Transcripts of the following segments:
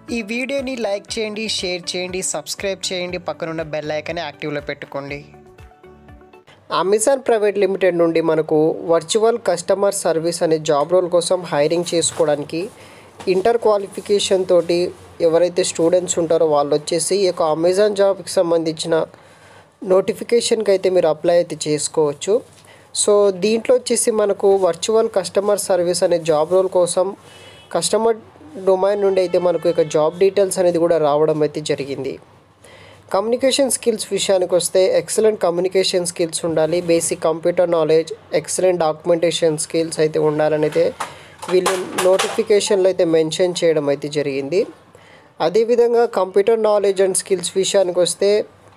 ఈ వీడియోని లైక్ చేయండి షేర్ చేయండి సబ్స్క్రైబ్ చేయండి పక్కనున్న బెల్ ఐకాన్ని యాక్టివ్లో పెట్టుకోండి అమెజాన్ ప్రైవేట్ లిమిటెడ్ నుండి మనకు వర్చువల్ కస్టమర్ సర్వీస్ అనే జాబ్ రోల్ కోసం హైరింగ్ చేసుకోవడానికి ఇంటర్ క్వాలిఫికేషన్ తోటి ఎవరైతే స్టూడెంట్స్ ఉంటారో వాళ్ళు వచ్చేసి ఈ యొక్క అమెజాన్ జాబ్కి సంబంధించిన నోటిఫికేషన్కి అయితే మీరు అప్లై అయితే చేసుకోవచ్చు సో దీంట్లో వచ్చేసి మనకు వర్చువల్ కస్టమర్ సర్వీస్ అనే జాబ్ రోల్ కోసం కస్టమర్ డొమైన్ నుండి అయితే మనకు ఇక జాబ్ డీటెయిల్స్ అనేది కూడా రావడం అయితే జరిగింది కమ్యూనికేషన్ స్కిల్స్ విషయానికి వస్తే ఎక్సలెంట్ కమ్యూనికేషన్ స్కిల్స్ ఉండాలి basic computer knowledge excellent documentation skills అయితే ఉండాలని అయితే వీళ్ళు నోటిఫికేషన్లో అయితే మెన్షన్ చేయడం అయితే జరిగింది అదేవిధంగా కంప్యూటర్ నాలెడ్జ్ అండ్ స్కిల్స్ విషయానికి వస్తే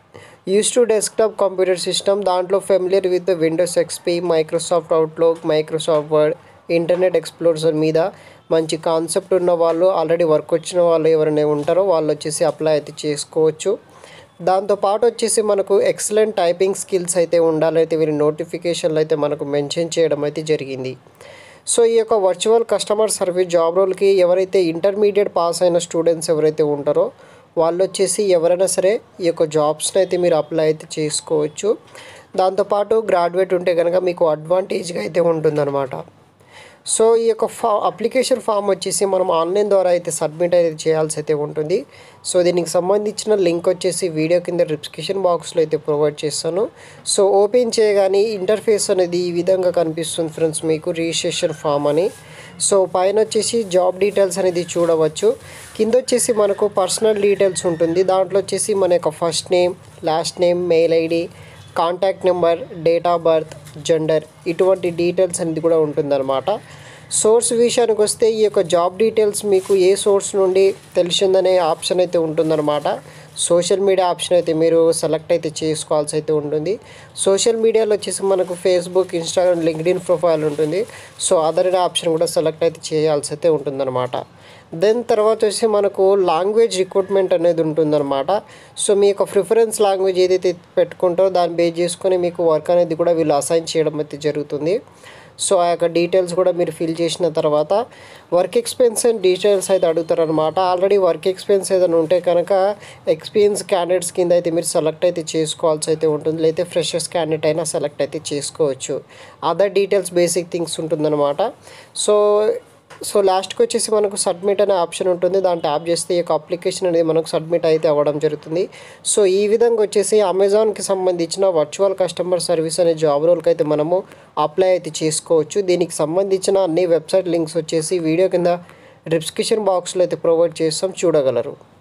use to desktop computer system దాంట్లో familiar with Windows XP Microsoft Outlook Microsoft Word Internet Explorer మీద మంచి కాన్సెప్ట్ ఉన్న వాళ్ళు ఆల్రెడీ వర్క్ వచ్చిన వాళ్ళు ఎవరైనా ఉంటారో వాళ్ళు వచ్చేసి అప్లై అయితే చేసుకోవచ్చు దాంతోపాటు వచ్చేసి మనకు ఎక్సలెంట్ టైపింగ్ స్కిల్స్ అయితే ఉండాలైతే వీరి నోటిఫికేషన్లు అయితే మనకు మెన్షన్ చేయడం అయితే జరిగింది సో ఈ యొక్క వర్చువల్ కస్టమర్ సర్వీస్ జాబ్ రోల్కి ఎవరైతే ఇంటర్మీడియట్ పాస్ అయిన స్టూడెంట్స్ ఎవరైతే ఉంటారో వాళ్ళు వచ్చేసి ఎవరైనా సరే ఈ యొక్క జాబ్స్ని అయితే మీరు అప్లై అయితే చేసుకోవచ్చు దాంతోపాటు గ్రాడ్యుయేట్ ఉంటే కనుక మీకు అడ్వాంటేజ్గా అయితే ఉంటుందన్నమాట సో ఈ యొక్క ఫా అప్లికేషన్ ఫామ్ వచ్చేసి మనం ఆన్లైన్ ద్వారా అయితే సబ్మిట్ అయితే చేయాల్సి అయితే ఉంటుంది సో దీనికి సంబంధించిన లింక్ వచ్చేసి వీడియో కింద డిస్క్రిప్షన్ బాక్స్లో అయితే ప్రొవైడ్ చేస్తాను సో ఓపెన్ చేయగానే ఇంటర్ఫేస్ అనేది ఈ విధంగా కనిపిస్తుంది ఫ్రెండ్స్ మీకు రిజిస్ట్రేషన్ ఫామ్ అని సో పైన వచ్చేసి జాబ్ డీటెయిల్స్ అనేది చూడవచ్చు కింద వచ్చేసి మనకు పర్సనల్ డీటెయిల్స్ ఉంటుంది దాంట్లో వచ్చేసి మన యొక్క first name last name mail ID contact number date of birth gender ఇటువంటి డీటెయిల్స్ అనేది కూడా ఉంటుందన్నమాట సోర్స్ విషయానికి వస్తే ఈ యొక్క జాబ్ డీటెయిల్స్ మీకు ఏ సోర్స్ నుండి తెలిసిందనే ఆప్షన్ అయితే ఉంటుందన్నమాట సోషల్ మీడియా ఆప్షన్ అయితే మీరు సెలెక్ట్ అయితే చేసుకోవాల్సి అయితే ఉంటుంది సోషల్ మీడియాలో వచ్చేసి మనకు ఫేస్బుక్ ఇన్స్టాగ్రామ్ లింక్డ్ఇన్ ప్రొఫైల్ ఉంటుంది సో అదర్ అనే ఆప్షన్ కూడా సెలెక్ట్ అయితే చేయాల్సి అయితే ఉంటుందన్నమాట దెన్ తర్వాత వచ్చి మనకు లాంగ్వేజ్ రిక్రూట్మెంట్ అనేది ఉంటుందన్నమాట సో మీ యొక్క ప్రిఫరెన్స్ లాంగ్వేజ్ ఏదైతే పెట్టుకుంటారో దాన్ని బేస్ చేసుకొని మీకు వర్క్ అనేది కూడా వీళ్ళు అసైన్ చేయడం అయితే జరుగుతుంది సో ఆ యొక్క డీటెయిల్స్ కూడా మీరు ఫిల్ చేసిన తర్వాత వర్క్ ఎక్స్పెన్స్ అండ్ డీటెయిల్స్ అయితే అడుగుతారనమాట ఆల్రెడీ వర్క్ ఎక్స్పెన్స్ ఏదైనా ఉంటే కనుక ఎక్స్పీరియన్స్ క్యాండిడేట్స్ కింద అయితే మీరు సెలెక్ట్ అయితే చేసుకోవాల్సి అయితే ఉంటుంది లేకపోతే ఫ్రెషర్స్ క్యాండిడేట్ అయినా సెలెక్ట్ అయితే చేసుకోవచ్చు అదర్ డీటెయిల్స్ బేసిక్ థింగ్స్ ఉంటుందన్నమాట సో సో లాస్ట్కి వచ్చేసి మనకు సబ్మిట్ అనే ఆప్షన్ ఉంటుంది దాన్ని ట్యాప్ చేస్తే ఈ యొక్క అప్లికేషన్ అనేది మనకు సబ్మిట్ అయితే అవ్వడం జరుగుతుంది సో ఈ విధంగా వచ్చేసి అమెజాన్కి సంబంధించిన వర్చువల్ కస్టమర్ సర్వీస్ అనే జాబ్ రోల్కి అయితే మనము అప్లై అయితే చేసుకోవచ్చు దీనికి సంబంధించిన అన్ని వెబ్సైట్ లింక్స్ వచ్చేసి వీడియో కింద డిస్క్రిప్షన్ బాక్స్లో అయితే ప్రొవైడ్ చేస్తాం చూడగలరు